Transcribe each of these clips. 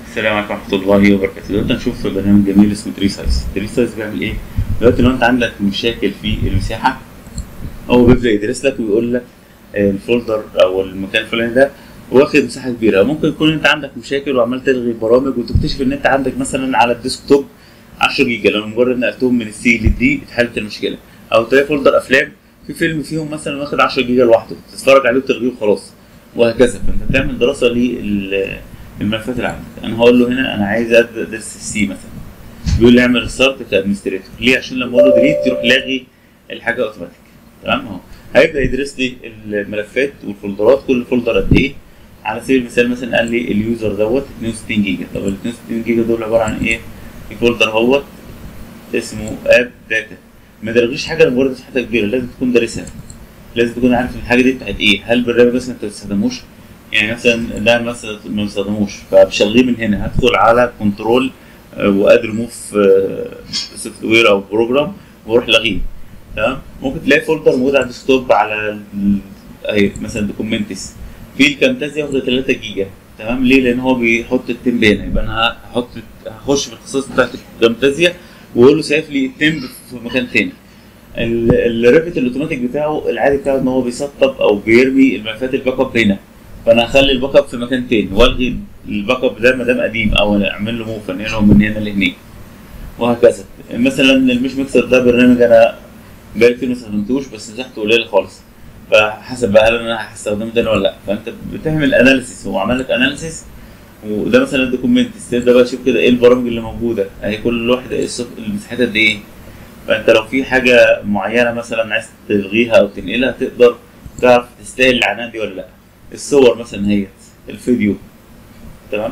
السلام عليكم ورحمة الله وبركاته دلوقتي هنشوف برنامج جميل اسمه تري سايز تري سايز بيعمل ايه؟ دلوقتي لو انت عندك مشاكل في المساحة هو بيبدأ يدرس لك ويقول لك الفولدر او المكان الفلاني ده واخد مساحة كبيرة ممكن يكون انت عندك مشاكل وعمال تلغي برامج وتكتشف ان انت عندك مثلا على الديسكتوب 10 جيجا لو مجرد نقلتهم من السي للدي اتحلت المشكلة او تلاقي فولدر افلام في فيلم فيهم مثلا واخد 10 جيجا لوحده تتفرج عليه وتلغيه وخلاص وهكذا فانت بتعمل دراسة لل الملفات اللي عندك انا هقول له هنا انا عايز ادرس السي مثلا بيقول لي اعمل ريستارت كادمنستريتور ليه عشان لما اقول له ديليت يروح لاغي الحاجه اوتوماتيك تمام اهو هيبدا يدرس لي الملفات والفولدرات كل فولدر قد ايه على سبيل المثال مثلا قال لي اليوزر دوت 62 جيجا طب ال 62 جيجا دول عباره عن ايه؟ في فولدر اهوت اسمه اب داتا ما تلغيش حاجه لمجرد مساحتها كبيره لازم تكون دارسها لازم تكون عارف الحاجه دي بتاعت ايه هل برنامج مثلا انت ما بتستخدموش يعني مثلا ده مثلا ما بستخدموش فبشغليه من هنا هدخل على كنترول واد ريموف سوفت وير او بروجرام واروح لغيه تمام ممكن تلاقي فولدر موجود على الديسكتوب على اهي مثلا دوكيومنتس في الكامتازيا واخده 3 جيجا تمام ليه؟ لان هو بيحط التمب هنا يبقى انا هحط هخش في الخصائص بتاعت الكامتازيا واقول له سايف لي التمب في مكان تاني الريفت الاوتوماتيك بتاعه العادي بتاعه ان هو بيسطب او بيرمي الملفات الباك اب هنا فانا هخلي الباك اب في مكان تاني والغي الباك اب ده ما دام قديم او اعمل له موف انقله من هنا لهناك وهكذا مثلا المش ميكسر ده برنامج انا بقالي كتير ما استخدمتوش بس مساحته قليله خالص فحسب بقى هل انا هستخدمه تاني ولا لا فانت بتعمل اناليسيس هو عمل لك اناليسيس وده مثلا دوكيومنت تبدا بقى تشوف كده ايه البرامج اللي موجوده اهي كل واحده المساحات قد ايه فانت لو في حاجه معينه مثلا عايز تلغيها او تنقلها تقدر تعرف تستاهل العناء دي ولا لا الصور مثلا هي الفيديو تمام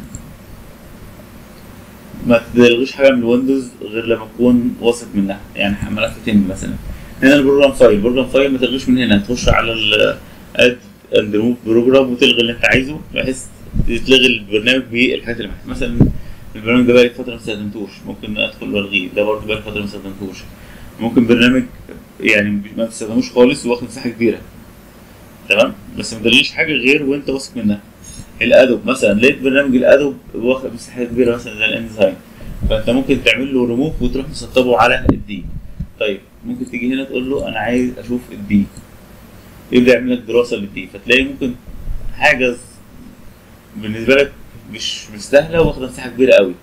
ما تلغيش حاجه من الويندوز غير لما تكون واثق منها يعني ملف تم مثلا هنا البروجرام فايل البروجرام فايل ما تلغيش من هنا تخش على الاد اند ريموف بروجرام وتلغي اللي انت عايزه بحيث تلغي البرنامج بالحاجات اللي محتاجها مثلا البرنامج ده بقالي فتره ما استخدمتوش ممكن ادخل والغيه ده برضه بقالي فتره ما استخدمتوش ممكن برنامج يعني ما تستخدموش خالص واخد مساحه كبيره تمام بس ما تلغيش حاجه غير وانت واثق منها الادوب مثلا لقيت برنامج الادوب واخد مساحه كبيره مثلا زي الانزايم فانت ممكن تعمل له ريموف وتروح مسطبه على الدي طيب ممكن تيجي هنا تقول له انا عايز اشوف الدي يبدا يعمل لك دراسه للدي فتلاقي ممكن حاجه بالنسبه لك مش مستاهله واخده مساحه كبيره قوي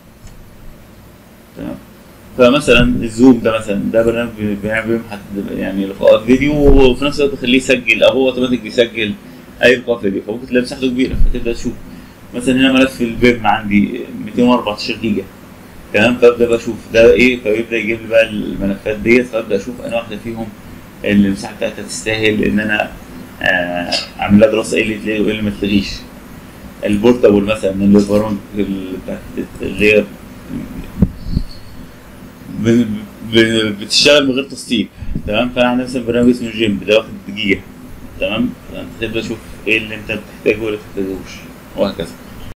تمام فمثلا الزوم ده مثلا ده برنامج بيعمل يعني لقاءات فيديو وفي نفس الوقت بيخليه يسجل او هو اوتوماتيك بيسجل اي لقاء فيديو فممكن تلاقي مساحته كبيره فتبدا تشوف مثلا هنا ملف البيم عندي 214 جيجا تمام فابدا بشوف ده ايه فيبدا يجيب لي بقى الملفات ديت فابدا اشوف انا واحده فيهم اللي المساحه بتاعتها تستاهل ان انا اعمل لها دراسه ايه اللي تلاقي وايه اللي ما تلغيش البورتابل مثلا من البرامج اللي هي بتشتغل من غير تسطيب تمام فانا عندي مثلا برنامج اسمه جيم ده واخد جيجا تمام فانت تبدا تشوف ايه اللي انت بتحتاجه واللي ما بتحتاجوش وهكذا